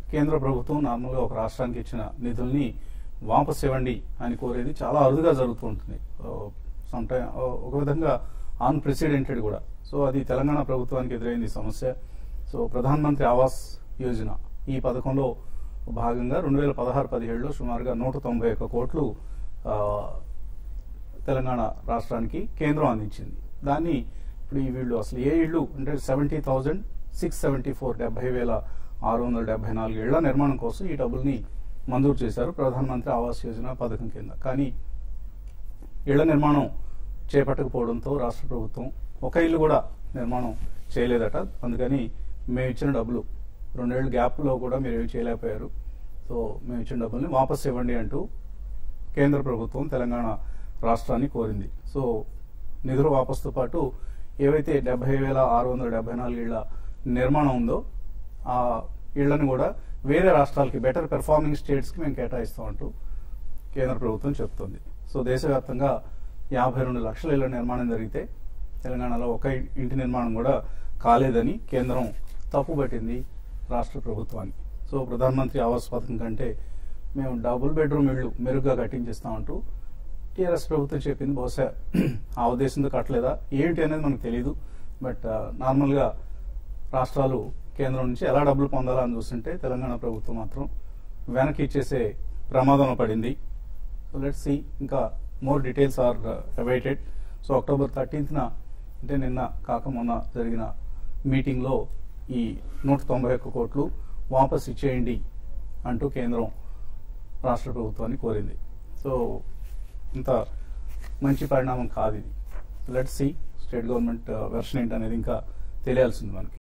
కేంద్ర ప్రభుత్వం నార్మల్గా ఒక రాష్ట్రానికి ఇచ్చిన నిధుల్ని వాపస్ ఇవ్వండి అని కోరేది చాలా అరుదుగా జరుగుతూ ఉంటుంది సమ్ టైమ్ ఒక విధంగా అన్ప్రెసిడెంటెడ్ కూడా సో అది తెలంగాణ ప్రభుత్వానికి ఎదురైంది ఈ సమస్య సో ప్రధాన మంత్రి ఆవాస్ యోజన ఈ పథకంలో భాగంగా రెండు వేల పదహారు పదిహేడులో సుమారుగా నూట తొంభై ఒక్క కోట్లు ఆ, తెలంగాణ రాష్ట్రానికి కేంద్రం అందించింది దాన్ని ఇప్పుడు ఈ వీళ్ళు అసలు ఏ ఇళ్ళు అంటే seventy thousand six seventy four డెబ్బై వేల ఆరు వందల డెబ్బై నాలుగు ఇళ్ల నిర్మాణం కోసం ఈ డబ్బుల్ని మంజూరు చేశారు ప్రధానమంత్రి ఆవాస్ యోజన పథకం కింద కానీ ఇళ్ల నిర్మాణం చేపట్టకపోవడంతో రాష్ట్ర ప్రభుత్వం ఒక ఇల్లు కూడా నిర్మాణం చేయలేదట అందుకని మేము ఇచ్చిన డబ్బులు రెండేళ్ళు గ్యాప్లో కూడా మీరు ఏమి చేయలేకపోయారు సో మేము ఇచ్చిన డబ్బుల్ని వాపస్ ఇవ్వండి అంటూ కేంద్ర ప్రభుత్వం తెలంగాణ రాష్ట్రాన్ని కోరింది సో నిధుల వాపసుతో పాటు ఏవైతే డెబ్బై వేల ఆరు వందల డెబ్బై నాలుగు ఇళ్ల నిర్మాణం ఉందో ఆ ఇళ్లను కూడా వేరే రాష్ట్రాలకి బెటర్ పెర్ఫార్మింగ్ స్టేట్స్కి మేము కేటాయిస్తామంటూ కేంద్ర ప్రభుత్వం చెప్తుంది సో దేశవ్యాప్తంగా యాభై రెండు లక్షల ఇళ్ల నిర్మాణం జరిగితే తెలంగాణలో ఒక ఇంటి నిర్మాణం కూడా కాలేదని కేంద్రం తప్పుపట్టింది రాష్ట్ర ప్రభుత్వాన్ని సో ప్రధానమంత్రి ఆవాస్ పథకం కంటే మేము డబుల్ బెడ్రూమ్ ఇళ్ళు మెరుగ్గా కట్టించిస్తామంటూ టీఆర్ఎస్ ప్రభుత్వం చెప్పింది బహుశా ఆ ఉద్దేశంతో కట్టలేదా ఏంటి అనేది మనకు తెలియదు బట్ నార్మల్గా రాష్ట్రాలు కేంద్రం నుంచి ఎలా డబ్బులు పొందాలా అని చూస్తుంటే తెలంగాణ ప్రభుత్వం మాత్రం వెనక్కి ఇచ్చేసే ప్రమాదంలో పడింది సో లెట్ సి ఇంకా more details are awaited so October థర్టీన్త్న అంటే నిన్న కాక మొన్న జరిగిన మీటింగ్లో ఈ నూట తొంభై ఒక్క కోట్లు వాపస్ ఇచ్చేయండి అంటూ కేంద్రం రాష్ట్ర ప్రభుత్వాన్ని కోరింది సో ఇంత మంచి పరిణామం కాదు ఇది let see state government version ఏంటి అనేది ఇంకా తెలియాల్సింది మనకి